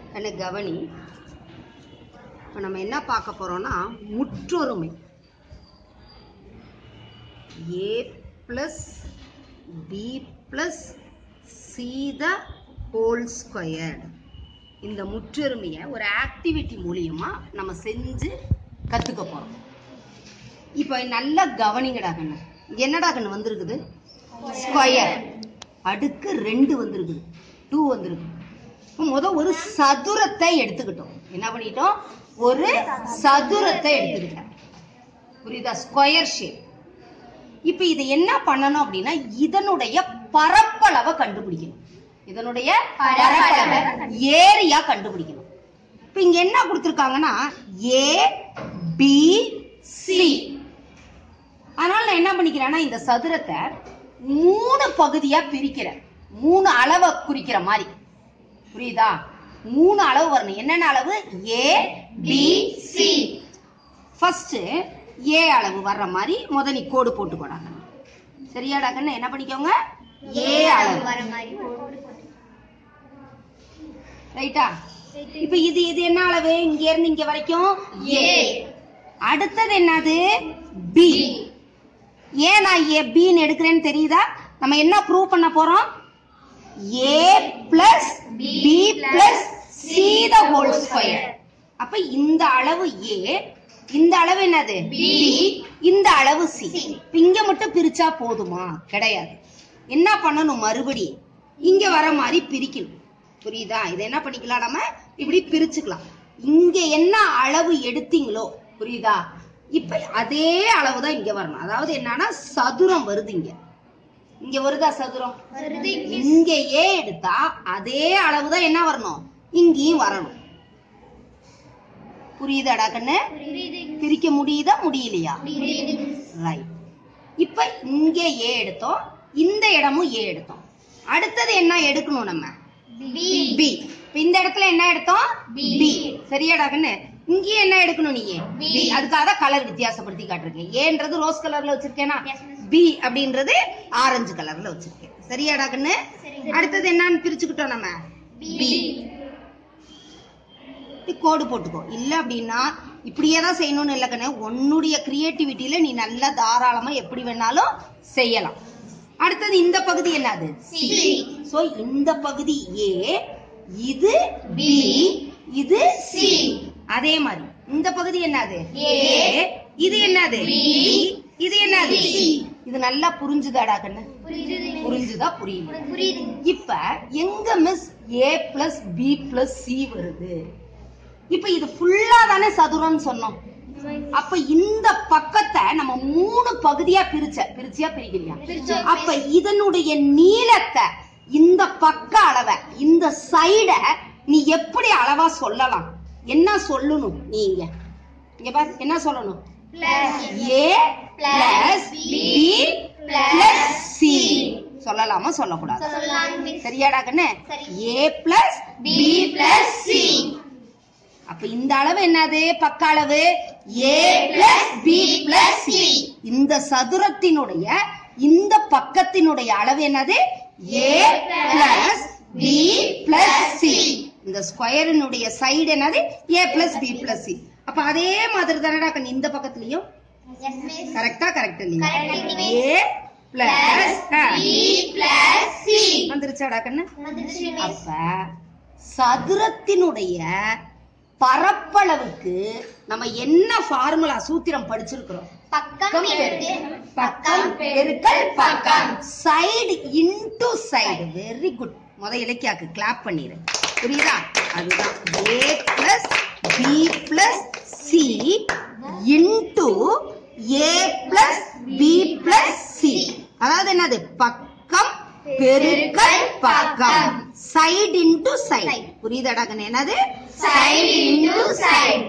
கண்ணு கவனி இப்போ நம்ம என்ன பார்க்க போறோம்னா முற்றொருமை A plus B plus C the whole squared இந்த முற்றொருமையை ஒரு ஆக்டிவிட்டி மூலியமா நம்ம செஞ்சு கற்றுக்க போகிறோம் இப்போ நல்லா கவனிங்கடா கண்ணு என்னடா கண்ணு வந்திருக்குது ஸ்கொயர் அடுக்கு ரெண்டு வந்திருக்குது டூ வந்திருக்கு இப்போ முத ஒரு சதுரத்தை எடுத்துக்கிட்டோம் என்ன பண்ணிட்டோம் ஒரு சதுரத்தை எடுத்துக்கிட்டேன் புரியுதா ஸ்கொயர் ஷேப் இப்போ இது என்ன பண்ணணும் அப்படின்னா இதனுடைய பரப்பளவை கண்டுபிடிக்கணும் இதனுடைய பரப்பளவை ஏரியா கண்டுபிடிக்கணும் இப்போ இங்க என்ன கொடுத்துருக்காங்கன்னா ஏ பி சி அதனால நான் என்ன பண்ணிக்கிறேன்னா இந்த சதுரத்தை மூணு பகுதியா பிரிக்கிறேன் மூணு அளவை குறிக்கிற மாதிரி புரியுதா மூணு அளவு வரணும் என்னென்ன அளவு A B C first A அளவு வர்ற மாதிரி முத நீ கோடு போட்டுக்கோடாங்க சரியாடா கண்ணு என்ன பண்ணிக்கோங்க ஏ அளவு வர மாதிரி போட்டு ரைட்டா இப்ப இது இது என்ன அளவு இங்க இருந்து இங்க வரைக்கும் ஏ அடுத்தது என்னது பி ஏன் நான் ஏ பின்னு எடுக்கிறேன்னு தெரியுதா நம்ம என்ன ப்ரூவ் பண்ண போறோம் A plus B plus C the whole square அப்ப இந்த அளவு ஏ இந்த அளவு என்னது பி இந்த அளவு சி இங்க மட்டும் பிரிச்சா போதுமா கிடையாது என்ன பண்ணணும் மறுபடி இங்க வர மாதிரி பிரிக்கணும் புரியுதா இதை என்ன பண்ணிக்கலாம் நம்ம இப்படி பிரிச்சுக்கலாம் இங்க என்ன அளவு எடுத்தீங்களோ புரியுதா இப்ப அதே அளவு தான் இங்க வரணும் அதாவது என்னன்னா சதுரம் வருது இங்க இங்க வருதா சதுரம் வருது இங்க ஏ எடுத்தா அதே அளவு தான் என்ன வரணும் இங்கேயும் வரணும் புரியுதாடா கண்ணு புரியுது பிரிக்க முடியுதா முடியலையா புரியுது ரைட் இப்ப இங்க ஏ எடுத்தோம் இந்த இடமும் ஏ எடுத்தோம் அடுத்தது என்ன எடுக்கணும் நம்ம பி பி இப்ப இந்த இடத்துல என்ன எடுத்தோம் B. பி சரியாடா கண்ணு இங்கேயும் என்ன எடுக்கணும் நீ B. பி அதுக்காக தான் கலர் வித்தியாசப்படுத்தி காட்டிருக்கேன் ஏன்றது ரோஸ் கலர்ல வச்சிருக்கேனா Yes, miss. பி அப்படின்றது ஆரஞ்சு கலர்ல வச்சிருக்கேன் சரியாடா கண்ணு சரி. அடுத்தது என்னன்னு பிரிச்சுக்கிட்டோம் நம்ம பி இப்படி கோடு போட்டுக்கோ இல்ல அப்படின்னா இப்படியே தான் செய்யணும்னு இல்லை கண்ணு உன்னுடைய கிரியேட்டிவிட்டியில நீ நல்லா தாராளமா எப்படி வேணாலும் செய்யலாம் அடுத்தது இந்த பகுதி என்னது C. சோ இந்த பகுதி ஏ இது பி இது சி அதே மாதிரி இந்த பகுதி என்னது A. இது என்னது B. இது என்னது C. சி இது நல்லா புரிஞ்சுதாடா கண்ணு புரியுது புரிஞ்சுதா புரியுது புரியுது இப்ப எங்க miss A plus B plus C வருது இப்ப இது ஃபுல்லா தானே சதுரம்னு சொன்னோம் அப்ப இந்த பக்கத்தை நம்ம மூணு பகுதியா பிரிச்ச பிரிச்சியா பிரிக்கலையா பிரிச்சோம். அப்ப இதனுடைய நீளத்தை இந்த பக்க அளவை இந்த சைட நீ எப்படி அளவா சொல்லலாம் என்ன சொல்லணும் நீங்க இங்க பாரு என்ன சொல்லணும் plus A plus B plus C சொல்லலாமா சொல்லக்கூடாது சொல்லலாம் மிஸ் சரியாடா கண்ணு சரி. A plus B B plus plus C. C அப்ப இந்த அளவு என்னது பக்க அளவு A plus B plus C இந்த சதுரத்தினுடைய இந்த பக்கத்தினுடைய அளவு என்னது A plus B plus C இந்த ஸ்கொயரினுடைய சைடு என்னது A plus B plus C அப்ப அதே மாதிரி தானடா கண்ணு இந்த பக்கத்துலயும் எஸ் மிஸ் கரெக்டா கரெக்ட் இல்லையா Correct, miss. ஏ பிளஸ் பி பிளஸ் சி வந்துருச்சாடா கண்ணு வந்துருச்சு மிஸ் அப்ப சதுரத்தினுடைய பரப்பளவுக்கு நம்ம என்ன ஃபார்முலா சூத்திரம் படிச்சிருக்கிறோம் பக்கம் எடுத்து பக்கம் பெருக்கல் பக்கம் side into side very good முத இலக்கியாக்கு கிளாப் பண்ணிடு புரியுதா அதுதான் A plus B plus C into A plus B plus C அதாவது என்னது பக்கம் பெருக்கல் பக்கம் சைடு இன்டு சைடு புரியுதாடா கண்ணு என்னது Side into side.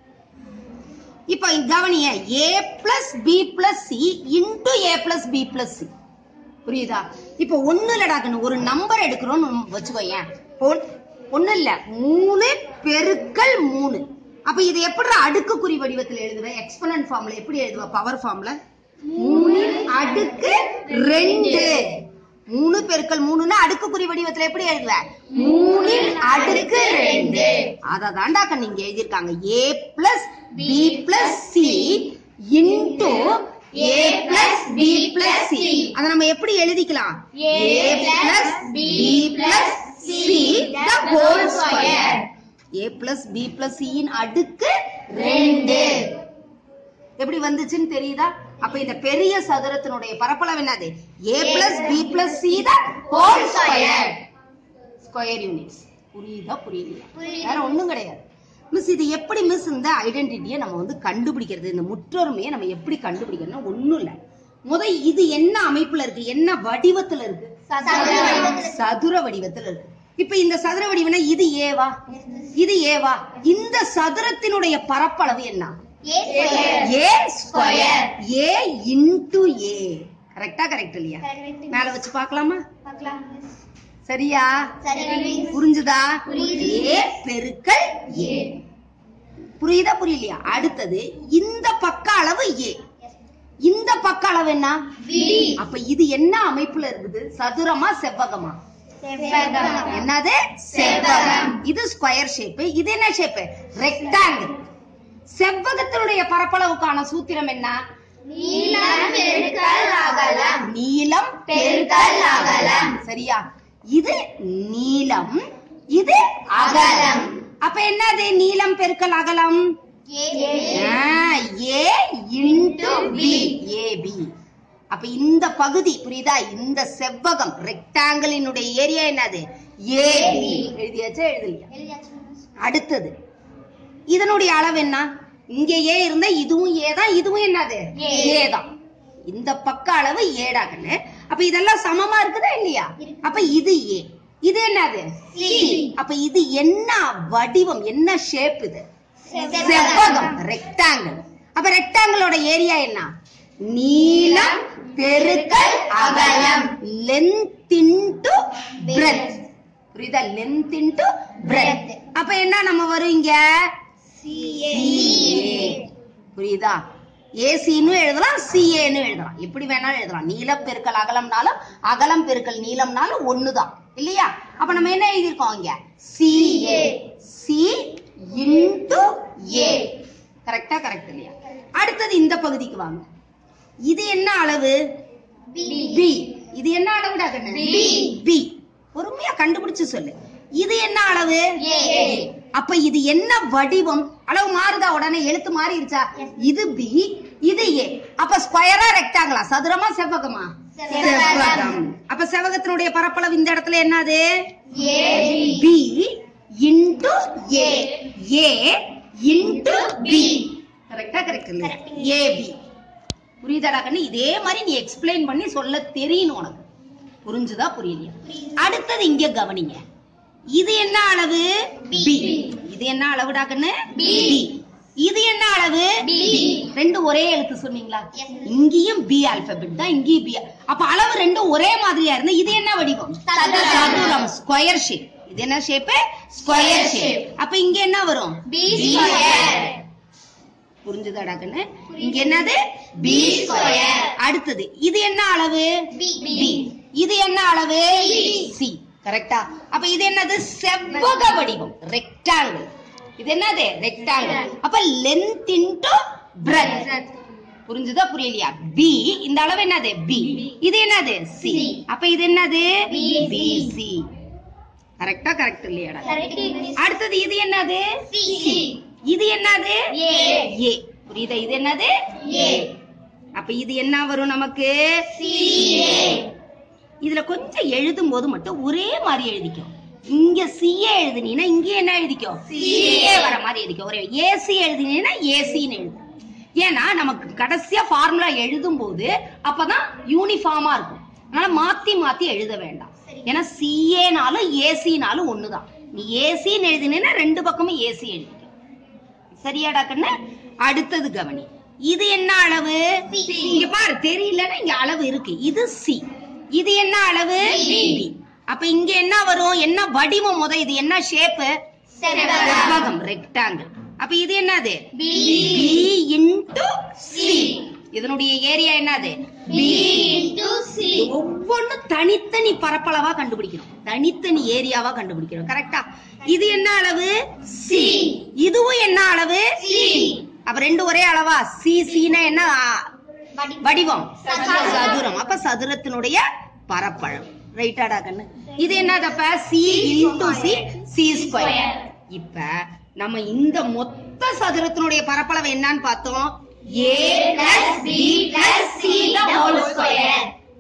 இப்போ கவனிய A plus B plus C into A plus B plus C புரியுதா இப்போ ஒண்ணு இல்லடா கண்ணு ஒரு நம்பர் எடுக்கிறோம்னு வச்சுக்கோயேன் ஒண்ணு இல்ல மூணு பெருக்கல் மூணு அப்ப இது எப்படி அடுக்குக்குறி வடிவத்துல எழுதுவ எக்ஸ்பனன்ட் ஃபார்ம்ல எப்படி எழுதுவ பவர் ஃபார்ம்ல மூணு அடுக்கு ரெண்டு மூணு பெருக்கல் மூணுன்னா அடுக்குக்குறி வடிவத்துல எப்படி எழுதுவ மூணில் அடுக்கு ரெண்டு அத தாண்டா நீங்க எழுதியிருக்காங்க A plus B plus C into A plus B plus C அத நம்ம எப்படி எழுதிக்கலாம் A plus B plus C the whole square A plus B plus சியின் அடுக்கு ரெண்டு எப்படி வந்துச்சுன்னு தெரியுதா அப்ப இந்த பெரிய சதுரத்தினுடைய பரப்பளவு என்னது A plus B plus C the whole square square units புரியுதா புரியலையா புரியுது. வேற ஒண்ணும் கிடையாது மிஸ் இது எப்படி மிஸ் இந்த ஐடென்டிட்டியை நம்ம வந்து கண்டுபிடிக்கிறது இந்த முற்றொருமையை நம்ம எப்படி கண்டுபிடிக்கிறதுனா ஒண்ணும் இல்ல முத இது என்ன அமைப்புல இருக்கு என்ன வடிவத்துல இருக்கு சதுர வடிவத்துல. சதுர வடிவத்துல இருக்கு இப்ப இந்த சதுர வடிவம்னா இது ஏவா இது ஏவா இந்த சதுரத்தினுடைய பரப்பளவு என்ன A square. A square A into A கரெக்டா கரெக்ட் இல்லையா Correct. மேல வச்சு பார்க்கலாமா பார்க்கலாம். சரியா சரி, miss. புரிஞ்சுதா புரியுது. ஏ பெருக்கல் ஏ புரியுதா புரியலையா அடுத்தது இந்த பக்க அளவு ஏ இந்த பக்க அளவு என்ன B. அப்ப இது என்ன அமைப்புல இருக்குது சதுரமா செவ்வகமா செவ்வகம். என்னது செவ்வகம். இது ஸ்கொயர் ஷேப் இது என்ன ஷேப் ரெக்டாங்கிள் செவ்வகத்தினுடைய பரப்பளவுக்கான சூத்திரம் என்ன நீளம் பெருக்கல் அகலம். நீளம் பெருக்கல் அகலம். சரியா இது நீளம் இது அகலம் அப்ப என்னது நீளம் பெருக்கல் அகலம் A. A into B AB அப்ப இந்த பகுதி புரியுதா இந்த செவ்வகம் ரெக்டாங்கிளினுடைய ஏரியா என்னது ஏபி எழுதியாச்சா எழுதலையா எழுதியாச்சு, miss. அடுத்தது இதனுடைய அளவு என்ன இங்க ஏ இருந்தா இதுவும் ஏ தான் இதுவும் என்னது ஏ. ஏ தான் இந்த பக்க அளவு ஏடாகன்னு அப்ப இதெல்லாம் சமமா இருக்குதா இல்லையா அப்ப இது ஏ இது என்னது சி. அப்ப இது என்ன வடிவம் என்ன ஷேப் இது செவ்வகம் ரெக்டாங்கிள் அப்ப ரெக்டாங்கிளோட ஏரியா என்ன நீளம் பெருக்கல் அகலம் லென்த் இன்டு பிரெத் புரியுதா லென்த் இன்டு பிரெத் அப்ப என்ன நம்ம வரும் இங்க CA. CA. புரியுதா ஏசின்னு எழுதலாம் சிஏன்னு எழுதலாம் எப்படி வேணாலும் எழுதலாம் நீளம் பெருக்கல் அகலம்னாலும் அகலம் பெருக்கல் நீளம்னாலும் ஒண்ணுதான் இல்லையா அப்ப நம்ம என்ன எழுதியிருக்கோம் இங்க சிஏ சி இன்டு ஏ கரெக்டா கரெக்ட் இல்லையா அடுத்தது இந்த பகுதிக்கு வாங்க இது என்ன அளவு B. பி இது என்ன அளவுடா கண்ணு B. பி பொறுமையா கண்டுபிடிச்சு சொல்லு இது என்ன அளவு A. அப்ப இது என்ன வடிவம் அளவு மாறுதா உடனே எழுத்து மாறிடுச்சா இது பி இது ஏ அப்ப ஸ்கொயரா ரெக்டாங்களா சதுரமா செவ்வகமா செவ்வகம். அப்ப செவ்வகத்தினுடைய பரப்பளவு இந்த இடத்துல என்னது A. B into A A into B கரெக்டா கரெக்ட் Correct. ஏ பி புரியுதாடா கண்ணு இதே மாதிரி நீ எக்ஸ்பிளைன் பண்ணி சொல்ல தெரியணும் உனக்கு புரிஞ்சுதா புரியலையா அடுத்தது இங்க கவனிங்க இது என்ன அளவு B. பி இது என்ன அளவுடா கண்ணு B. இது என்ன அளவு B. ரெண்டு ஒரே எழுத்து சொன்னீங்களா Yes. இங்கேயும் பி ஆல்பபெட் தான் இங்கேயும் பி அப்ப அளவு ரெண்டும் ஒரே மாதிரியா இருந்தா இது என்ன வடிவம் சதுரம். சதுரம் ஸ்கொயர் ஷேப் இது என்ன ஷேப் ஸ்கொயர் ஷேப் அப்ப இங்க என்ன வரும் B square. புரிஞ்சுதாடா கண்ணு இங்க என்னது B square. அடுத்தது இது என்ன அளவு B. பி இது என்ன அளவு C. சி கரெக்டா அப்ப இது என்னது செவ்வக வடிவம் ரெக்டாங்கிள் இது என்னது ரெக்டாங்கிள் அப்ப லென்த் இன்டு பிரெத் புரிஞ்சுதா புரியலையா பி இந்த அளவு என்னது பி இது என்னது சி C. அப்ப இது என்னது BC. பிசி கரெக்டா கரெக்ட் இல்லையாடா Correct, miss. அடுத்தது இது என்னது C. இது என்னது A. ஏ புரியுதா இது என்னது A. அப்ப இது என்ன வரும் நமக்கு CA. இதுல கொஞ்சம் எழுதும் போது மட்டும் ஒரே மாதிரி எழுதிக்கோ இங்க சிஏ எழுதுனீங்கன்னா இங்க என்ன எழுதிக்கோ சிஏ வர மாதிரி எழுதிக்கோ ஒரே ஏசி எழுதுனீங்கன்னா ஏசின்னு எழுது ஏன்னா நமக்கு கடைசியா ஃபார்முலா எழுதும் போது அப்பதான் யூனிஃபார்மா இருக்கும் அதனால மாத்தி மாத்தி எழுத வேண்டாம் ஏன்னா சிஏனாலும் ஏசினாலும் ஒண்ணுதான் நீ ஏசின்னு எழுதினீன்னா ரெண்டு பக்கமும் ஏசி எழுதிக்கோ சரியாடா கண்ணு அடுத்தது கவனி இது என்ன அளவு C. இங்க பாரு தெரியலன்னா இங்க அளவு இருக்கு இது சி இது என்ன அளவு B. B. அப்ப இங்க என்ன வரும் என்ன வடிவம் முத இது என்ன ஷேப்பு செவ்வகம். செவ்வகம் ரெக்டாங்கிள் அப்ப இது என்னது B. B into C இதனுடைய ஏரியா என்னது B into C. ஒவ்வொன்றும் தனித்தனி பரப்பளவா கண்டுபிடிக்கணும் தனித்தனி ஏரியாவா கண்டுபிடிக்கணும் கரெக்டா இது என்ன அளவு சி இதுவும் என்ன அளவு C. அப்ப ரெண்டு ஒரே அளவா சி சீனா என்ன வடி- வடிவம் சதுரம். சதுரம் அப்ப சதுரத்தினுடைய பரப்பளவு ரைட்டாடா கண்ணு இது என்னதப்ப C into C C square இப்ப நம்ம இந்த மொத்த சதுரத்தினுடைய பரப்பளவு என்னன்னு பார்த்தோம் A plus B plus C the whole square.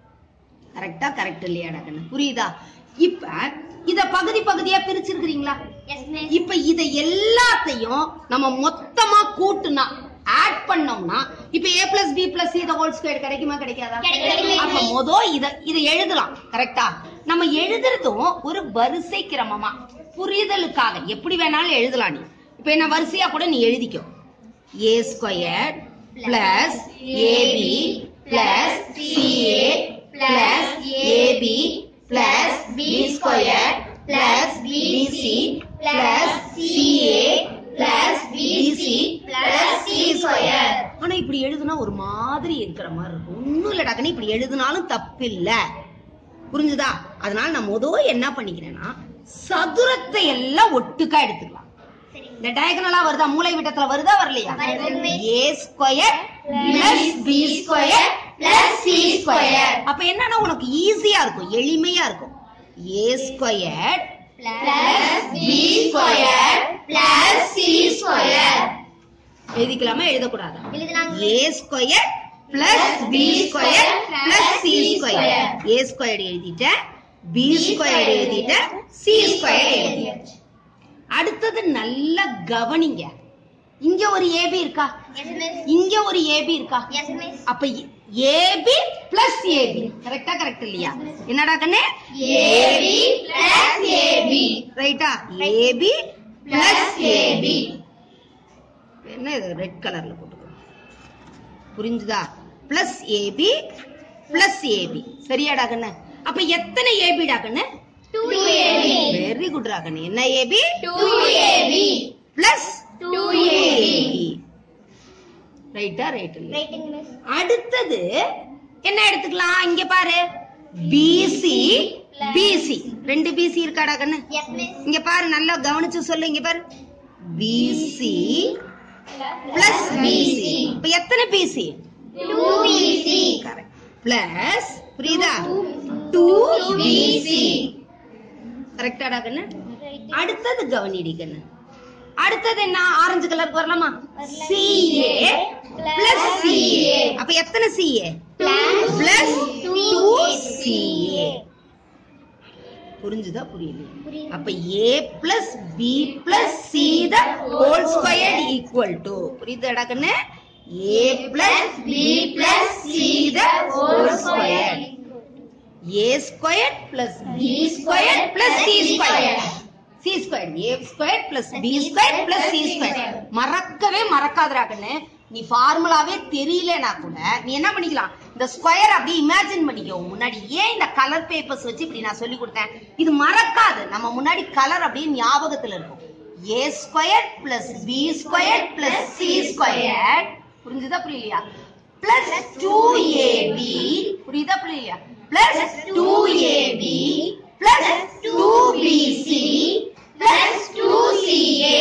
கரெக்டா கரெக்ட் இல்லையாடா கண்ணு புரியுதா இப்ப இத பகுதி பகுதியா பிரிச்சிருக்கிறீங்களா Yes, miss. இப்ப இத எல்லாத்தையும் நம்ம மொத்தமா கூட்டுனா ஆட் பண்ணோம்னா இப்ப a plus B plus C whole square கிடைக்குமா கிடைக்காதா கிடைக்கும். அப்ப மொத இத இத எழுதலாம் கரெக்டா நம்ம எழுதுறதும் ஒரு வரிசை கிரமமா புரிதலுக்காக எப்படி வேணாலும் எழுதலாம் நீ இப்ப என்ன வரிசையா கூட நீ எழுதிக்கோ A square plus AB plus CA plus AB plus B square plus BC plus CA plus BC plus C square ஆனா இப்படி எழுதுனா ஒரு மாதிரி இருக்கிற மாதிரி இருக்கும் ஒண்ணும் இல்ல டக்குனு இப்படி எழுதுனாலும் தப்பில்ல புரிஞ்சுதா அதனால நான் முத என்ன பண்ணிக்கிறேன்னா சதுரத்தை எல்லாம் ஒட்டுக்கா எடுத்துக்கலாம் இந்த டயகனலா வருதா மூளை விட்டத்துல வருதா வரலையா வருது. A square plus B square Plus C square. அப்ப என்னன்னா உனக்கு ஈஸியா இருக்கும் எளிமையா இருக்கும் A square Plus B square plus C square. எழுதிக்கலாமா எழுதக்கூடாதா எழுதலாம். A square plus B square plus C square square. A square எழுதிட்டேன் பி ஸ்கொயர் எழுதிட்டேன் சி ஸ்கொயர் எழுதிட்டேன் அடுத்தது நல்லா கவனிங்க இங்க ஒரு ஏபி இருக்கா Yes, miss. இங்க ஒரு ஏபி இருக்கா Yes, miss. அப்ப ஏபி பிளஸ் ஏபி கரெக்டா கரெக்ட் இல்லையா என்னடா கண்ணு AB plus AB. ரைட்டா ஏபி பிளஸ் ஏபி என்ன இது ரெட் கலர்ல போட்டுக்கோ புரிஞ்சுதா பிளஸ் ஏபி பிளஸ் ஏபி சரியாடா கண்ணு அப்ப எத்தனை ஏபிடா கண்ணு 2AB. வெரி குட் கண்ணு என்ன ஏபி 2AB. Plus 2AB. ரைட்டா ரைட் இல்லையா Writing, miss. அடுத்தது என்ன எடுத்துக்கலாம் இங்க பாரு பிசி பிசி ரெண்டு பிசி இருக்காடா கண்ணு Yes, miss. இங்க பாரு நல்லா கவனிச்சு சொல்லு இங்க பாரு பிசி பிளஸ் பிசி இப்ப எத்தனை பிசி 2BC. பிளஸ் புரியுதா டூ பிசி கரெக்டாடா கண்ணு அடுத்தது கவனிடி கண்ணு அடுத்தது என்ன ஆரஞ்சு கலருக்கு வரலாமா சிஏ பிளஸ் சிஏ அப்ப எத்தனை CA Plus plus two 2CA. CA புரிஞ்சுதா புரியலையா புரியுது. அப்ப A plus B plus C the whole square equal to புரியுதாடா கண்ணு A plus B plus C the whole square A square plus B square plus C square C square A square plus B square plus C square மறக்கவே மறக்காதடா கண்ணு நீ ஃபார்முலாவே தெரியலனா கூட நீ என்ன பண்ணிக்கலாம் இந்த ஸ்கொயர் அப்படியே இமேஜின் பண்ணிக்கோ முன்னாடி ஏன் இந்த கலர் பேப்பர்ஸ் வச்சு இப்படி நான் சொல்லி கொடுத்தேன் இது மறக்காது நம்ம முன்னாடி கலர் அப்படியே ஞாபகத்துல இருக்கும் A square plus B square plus C square புரிஞ்சுதா புரியலையா பிளஸ் டூ ஏபி புரியுதா புரியலையா plus two AB plus two BC plus two CA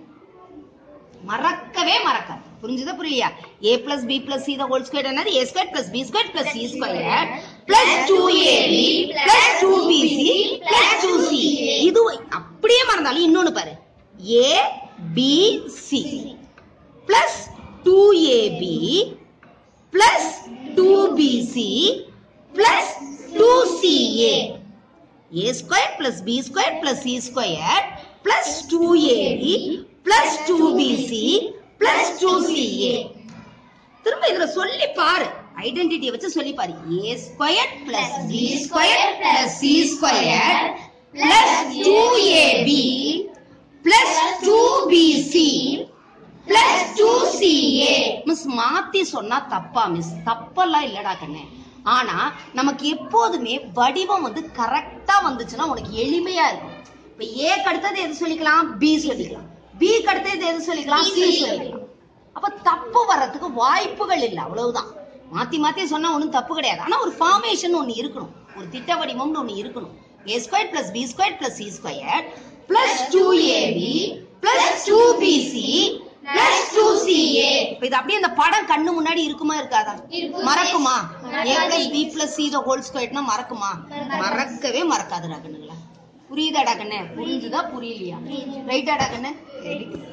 மறக்கவே மறக்காது புரிஞ்சுதா புரியலையா A plus B plus C whole square என்னது A square plus B square plus C square plus two AB plus two BC plus two C இது அப்படியே மறந்தாலும் இன்னொன்னு பாரு A B C plus two AB plus two BC plus two CA a square plus b square plus c square plus 2ab plus 2bc plus 2ca திரும்ப இதுல சொல்லி பாரு ஐடென்டிட்டியை வச்சு சொல்லி பாரு a square plus b square plus c square plus 2ab plus 2bc plus 2ca miss மாத்தி சொன்னா தப்பா மிஸ் தப்பெல்லாம் இல்லடா கண்ணே ஆனா நமக்கு எப்போதுமே வடிவம் வந்து கரெக்டா வந்துச்சுன்னா உனக்கு எளிமையா இருக்கும் இப்ப ஏ அடுத்தது எது சொல்லிக்கலாம் பி சொல்லிக்கலாம் பி அடுத்தது எது சொல்லிக்கலாம் சி சொல்லிக்கலாம் அப்ப தப்பு வர்றதுக்கு வாய்ப்புகள் இல்லை அவ்வளவுதான் மாத்தி மாத்தி சொன்னா ஒண்ணும் தப்பு கிடையாது ஆனா ஒரு ஃபார்மேஷன் ஒண்ணு இருக்கணும் ஒரு திட்ட வடிவம்னு ஒண்ணு இருக்கணும் A square plus B square plus C square plus two AB plus two BC plus two CA இப்ப இது அப்படியே இந்த படம் கண்ணு முன்னாடி இருக்குமா இருக்காதா இருக்கும். மறக்குமா ஏ மறக்காது. Plus B plus C the whole ஸ்கொயர்னா மறக்குமா மறக்கவே மறக்காதுடா கண்ணுங்களா புரியுதாடா கண்ணு புரிஞ்சுதா புரியலையா ரைட்டாடா கண்ணு Very good.